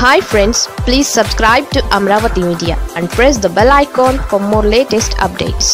hi friends please subscribe to Amaravati media and press the bell icon for more latest updates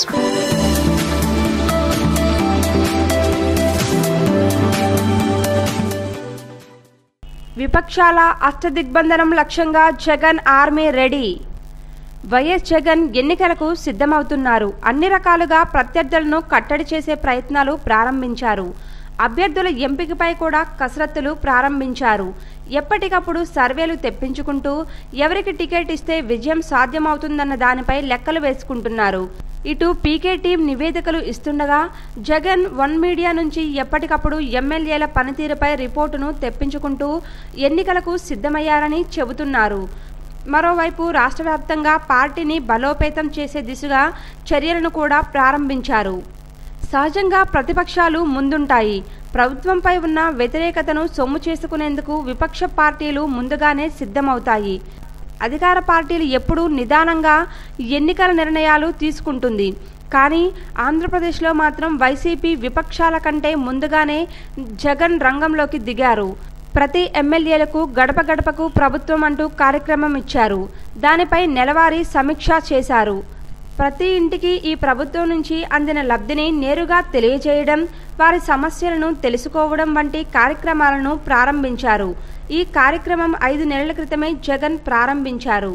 విపక్షాల అష్టదిగ్బంధనం లక్ష్యంగా Jagan army ready YS Jagan ఎన్నికలకు సిద్ధమవుతున్నారు అన్ని రకాలుగా ప్రత్యర్థులను కట్టడి చేసే ప్రయత్నాలు ప్రారంభించారు అభ్యర్థుల ఎంపికపై కూడా కసరత్తులు ప్రారంభించారు ఎప్పటికప్పుడు సర్వేలు తెప్పించుకుంటూ ఎవరికి టికెట్ ఇస్తే విజయం సాధ్యమవుతుందన్న దానిపై లెక్కలు వేసుకుంటున్నారు ఇటు పీకే టీం నివేదికలు ఇస్తుండగా జగన్ వన్ మీడియా నుంచి ఎప్పటికప్పుడు ఎమ్మెల్యేల పనితీరుపై రిపోర్టును తెప్పించుకుంటూ ఎన్నికలకు సిద్ధమయ్యారని చెబుతున్నారు మరోవైపు రాష్ట్ర వ్యాప్తంగా పార్టీని బలోపేతం చేసే దిశగా చర్యలను కూడా ప్రారంభించారు సహజంగా ప్రతిపక్షాలు ముందుంటాయి ప్రభుత్వంపై ఉన్న వ్యతిరేకతను సొమ్ము చేసుకునేందుకు విపక్ష పార్టీలు ముందుగానే సిద్ధమవుతాయి అధికార పార్టీలు ఎప్పుడూ నిదానంగా ఎన్నికల నిర్ణయాలు తీసుకుంటుంది కానీ ఆంధ్రప్రదేశ్లో మాత్రం వైసీపీ విపక్షాల కంటే ముందుగానే జగన్ రంగంలోకి దిగారు ప్రతి ఎమ్మెల్యేలకు గడప గడపకు ప్రభుత్వం అంటూ కార్యక్రమం ఇచ్చారు దానిపై నెలవారీ సమీక్ష చేశారు ప్రతి ఇంటికి ఈ ప్రభుత్వం నుంచి అందిన లబ్ధిని నేరుగా తెలియజేయడం వారి సమస్యలను తెలుసుకోవడం వంటి కార్యక్రమాలను ప్రారంభించారు ఈ కార్యక్రమం ఐదు నెలల క్రితమే జగన్ ప్రారంభించారు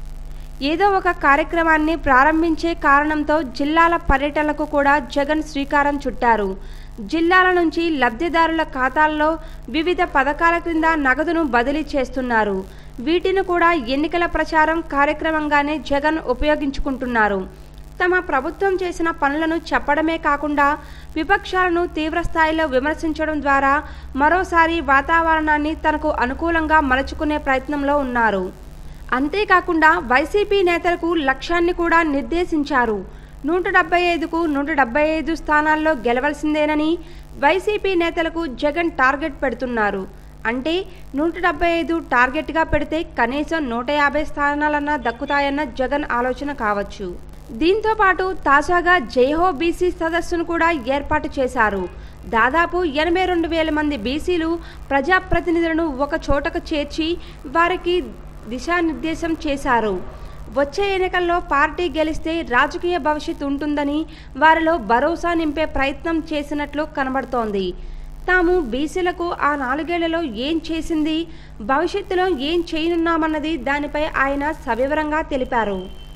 ఏదో ఒక కార్యక్రమాన్ని ప్రారంభించే కారణంతో జిల్లాల పర్యటనలకు కూడా జగన్ శ్రీకారం చుట్టారు జిల్లాల నుంచి లబ్ధిదారుల ఖాతాల్లో వివిధ పథకాల క్రింద నగదును బదిలీ చేస్తున్నారు వీటిని కూడా ఎన్నికల ప్రచారం కార్యక్రమంగానే జగన్ ఉపయోగించుకుంటున్నారు తమ ప్రభుత్వం చేసిన పనులను చెప్పడమే కాకుండా విపక్షాలను తీవ్రస్థాయిలో విమర్శించడం ద్వారా మరోసారి వాతావరణాన్ని తనకు అనుకూలంగా మలుచుకునే ప్రయత్నంలో ఉన్నారు అంతేకాకుండా వైసీపీ నేతలకు లక్ష్యాన్ని కూడా నిర్దేశించారు నూట డెబ్బై ఐదుకు నూట డెబ్బై ఐదు స్థానాల్లో గెలవలసిందేనని వైసీపీ నేతలకు జగన్ టార్గెట్ పెడుతున్నారు అంటే నూట డెబ్బై ఐదు టార్గెట్గా పెడితే కనీసం నూట యాభై స్థానాలన్నా దక్కుతాయన్న జగన్ ఆలోచన కావచ్చు దీంతో పాటు తాజాగా జైహో బీసీ సదస్సును కూడా ఏర్పాటు చేశారు దాదాపు ఎనభై రెండు వేల మంది బీసీలు ప్రజాప్రతినిధులను ఒక చోటకు చేర్చి వారికి దిశానిర్దేశం చేశారు వచ్చే ఎన్నికల్లో పార్టీ గెలిస్తే రాజకీయ భవిష్యత్తు ఉంటుందని వారిలో భరోసా నింపే ప్రయత్నం చేసినట్లు కనబడుతోంది తాము బీసీలకు ఆ నాలుగేళ్లలో ఏం చేసింది భవిష్యత్తులో ఏం చేయనున్నామన్నది దానిపై ఆయన సవివరంగా తెలిపారు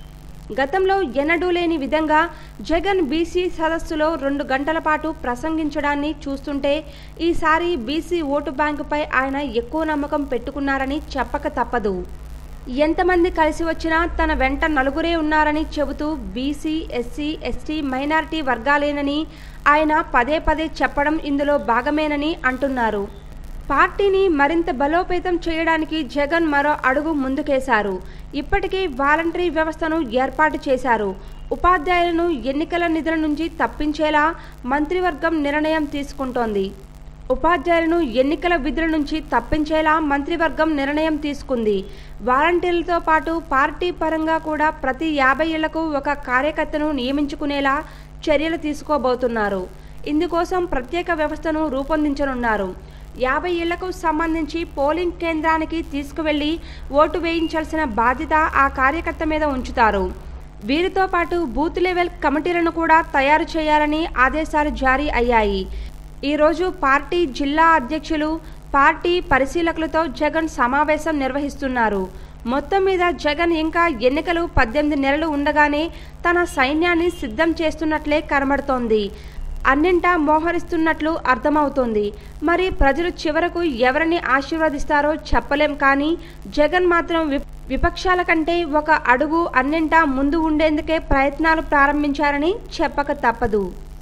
గతంలో ఎన్నడూ లేని విధంగా జగన్ బీసీ సదస్సులో రెండు గంటల పాటు ప్రసంగించడాన్ని చూస్తుంటే ఈసారి బీసీ ఓటు బ్యాంకుపై ఆయన ఎక్కువ నమ్మకం పెట్టుకున్నారని చెప్పక తప్పదు ఎంతమంది కలిసి వచ్చినా తన వెంట నలుగురే ఉన్నారని చెబుతూ బీసీ ఎస్సీ ఎస్టీ మైనారిటీ వర్గాలేనని ఆయన పదే పదే చెప్పడం ఇందులో భాగమేనని అంటున్నారు పార్టీని మరింత బలోపేతం చేయడానికి జగన్ మరో అడుగు ముందుకేశారు ఇప్పటికే వాలంటరీ వ్యవస్థను ఏర్పాటు చేశారు ఉపాధ్యాయులను ఎన్నికల నిధుల నుంచి తప్పించేలా మంత్రివర్గం నిర్ణయం తీసుకుంటోంది ఉపాధ్యాయులను ఎన్నికల విధుల నుంచి తప్పించేలా మంత్రివర్గం నిర్ణయం తీసుకుంది వాలంటీర్లతో పాటు పార్టీ పరంగా కూడా ప్రతి యాభై ఏళ్లకు ఒక కార్యకర్తను నియమించుకునేలా చర్యలు తీసుకోబోతున్నారు ఇందుకోసం ప్రత్యేక వ్యవస్థను రూపొందించనున్నారు యాభై ఏళ్లకు సంబంధించి పోలింగ్ కేంద్రానికి తీసుకువెళ్లి ఓటు వేయించాల్సిన బాధ్యత ఆ కార్యకర్త మీద ఉంచుతారు వీరితో పాటు బూత్ లెవెల్ కమిటీలను కూడా తయారు చేయాలని ఆదేశాలు జారీ అయ్యాయి ఈరోజు పార్టీ జిల్లా అధ్యక్షులు పార్టీ పరిశీలకులతో జగన్ సమావేశం నిర్వహిస్తున్నారు మొత్తం మీద జగన్ ఇంకా ఎన్నికలు పద్దెనిమిది నెలలు ఉండగానే తన సైన్యాన్ని సిద్ధం చేస్తున్నట్లే కనబడుతోంది అన్నింటా మోహరిస్తున్నట్లు అర్థమవుతోంది మరి ప్రజలు చివరకు ఎవరిని ఆశీర్వదిస్తారో చెప్పలేం కానీ జగన్ మాత్రం విపక్షాల కంటే ఒక అడుగు అన్నింటా ముందు ఉండేందుకే ప్రయత్నాలు ప్రారంభించారని చెప్పక తప్పదు